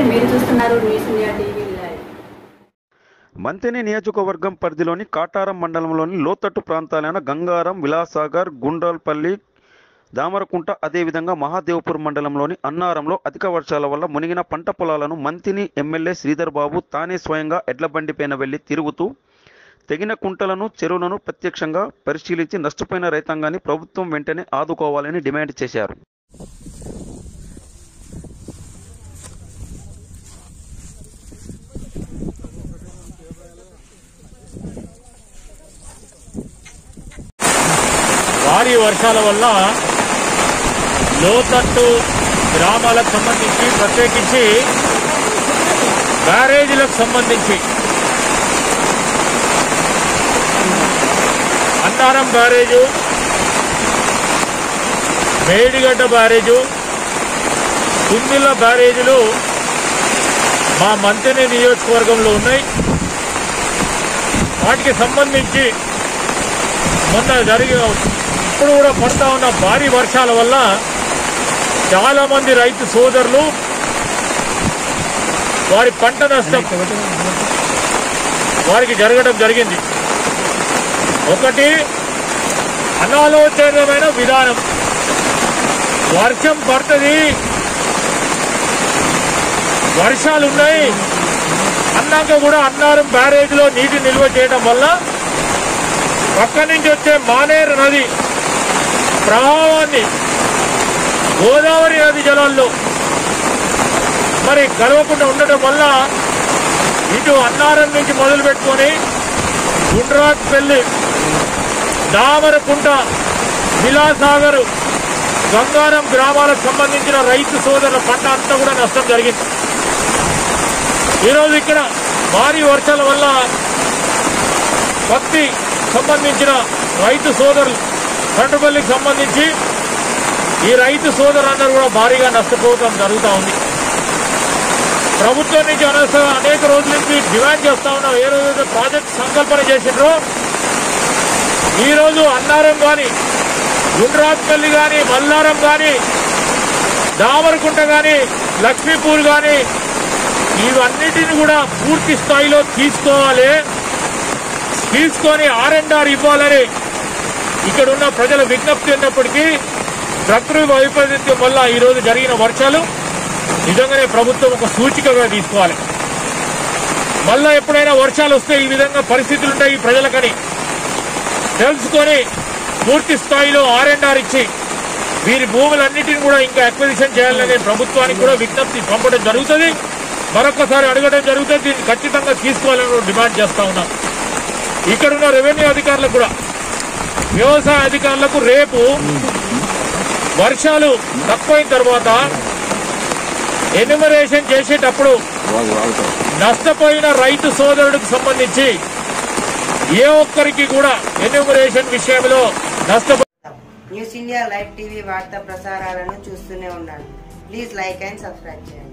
మీరు చూస్తున్నారు news India TV live Manthani నియోజకవర్గం పరిధిలోని కాటారం మండలంలోని లోతట్టు ప్రాంతాలైన గంగారం విలాసాగర్ గుండ్రాల్పల్లి దామరకుంట అదేవిధంగా మహాదేవ్పూర్ మండలంలోని అన్నారంలో అధిక వర్షాల వల్ల మునిగిన పంట పొలాలను మంతిని ఎమ్మెల్యే శ్రీధర్ బాబు తానే స్వయంగా ఎడ్ల బండిపైన వెళ్లి తిరుగుతూ తెగిన కుంటలను చెరువులను ప్రత్యక్షంగా పరిశీలించి నష్టపోయిన రైతాంగాన్ని ప్రభుత్వం వెంటనే ఆదుకోవాలని డిమాండ్ చేశారు భారీ వర్షాల వల్ల లోతట్టు గ్రామాలకు సంబంధించి ప్రత్యేకించి బ్యారేజీలకు సంబంధించి అన్నారం బ్యారేజు మేడిగడ్డ బ్యారేజు కుందిళ్ళ బ్యారేజీలు మా మంతెని నియోజకవర్గంలో ఉన్నాయి వాటికి సంబంధించి మొన్న జరిగిన ఇప్పుడు కూడా పడతా ఉన్న భారీ వర్షాల వల్ల చాలా మంది రైతు సోదరులు వారి పంట నష్టం వారికి జరగడం జరిగింది ఒకటి అనాలోచనమైన విధానం వర్షం పడుతుంది వర్షాలు ఉన్నాయి అన్నాక కూడా అన్నారం బ్యారేజ్లో నీటి నిల్వ చేయడం వల్ల పక్క నుంచి వచ్చే మానేరు నది ప్రవాహాన్ని గోదావరి నది జలాల్లో మరి కలవకుండా ఉండటం వల్ల ఇటు అన్నారం నుంచి మొదలు పెట్టుకొని గుండ్రాత్ పెళ్లి దామరకుంట విలాసాగర్ గంగారం గ్రామాలకు సంబంధించిన రైతు సోదరుల పంట అంతా కూడా నష్టం జరిగింది ఈరోజు ఇక్కడ భారీ వర్షాల వల్ల పత్తి సంబంధించిన రైతు సోదరులు కండ్రపల్లికి సంబంధించి ఈ రైతు సోదరులందరూ కూడా భారీగా నష్టపోవడం జరుగుతూ ఉంది ప్రభుత్వం నుంచి అనేక అనేక రోజుల నుంచి డిమాండ్ చేస్తా ఉన్నాం ఏ రోజు ప్రాజెక్ట్ సంకల్పన చేసిండ్రో ఈ రోజు అన్నారం కానీ గుండ్రాత్పల్లి కానీ మల్లారం కానీ దామరకుంట కానీ లక్ష్మీపూర్ కానీ ఇవన్నిటిని కూడా పూర్తి స్థాయిలో తీసుకోవాలి తీసుకొని ఆర్ అండ్ ఆర్ ఇవ్వాలని ఇక్కడ ఉన్న ప్రజల విజ్ఞప్తి ఉన్నప్పటికీ ప్రకృతి వైపరీత్యం వల్ల ఈ రోజు జరిగిన వర్షాలు నిజంగానే ప్రభుత్వం ఒక సూచికగా తీసుకోవాలి మళ్ళా ఎప్పుడైనా వర్షాలు వస్తే ఈ విధంగా పరిస్థితులు ఉంటాయి ఈ ప్రజలకని తెలుసుకొని పూర్తి స్థాయిలో ఆర్ అండ్ ఆర్ ఇచ్చి వీరి భూములన్నిటిని కూడా ఇంకా అక్విజిషన్ చేయాలని ప్రభుత్వానికి కూడా విజ్ఞప్తి పంపడం జరుగుతుంది మరొకసారి అడగడం జరుగుతుంది దీన్ని ఖచ్చితంగా తీసుకోవాలని కూడా డిమాండ్ చేస్తా ఉన్నాం ఇక్కడున్న రెవెన్యూ అధికారులకు కూడా వ్యవసాయ అధికారులకు రేపు వర్షాలు తక్కువైన తర్వాత ఎన్యుమరేషన్ చేసేటప్పుడు నష్టపోయిన రైతు సోదరుడికి సంబంధించి ఏ ఒక్కరికి కూడా ఎన్యుమరేషన్ విషయంలో నష్టపో న్యూస్ ఇండియా లైవ్ టీవీ వార్తా ప్రసారాలను చూస్తూనే ఉండండి ప్లీజ్ లైక్ అండ్ సబ్స్క్రైబ్ చేయండి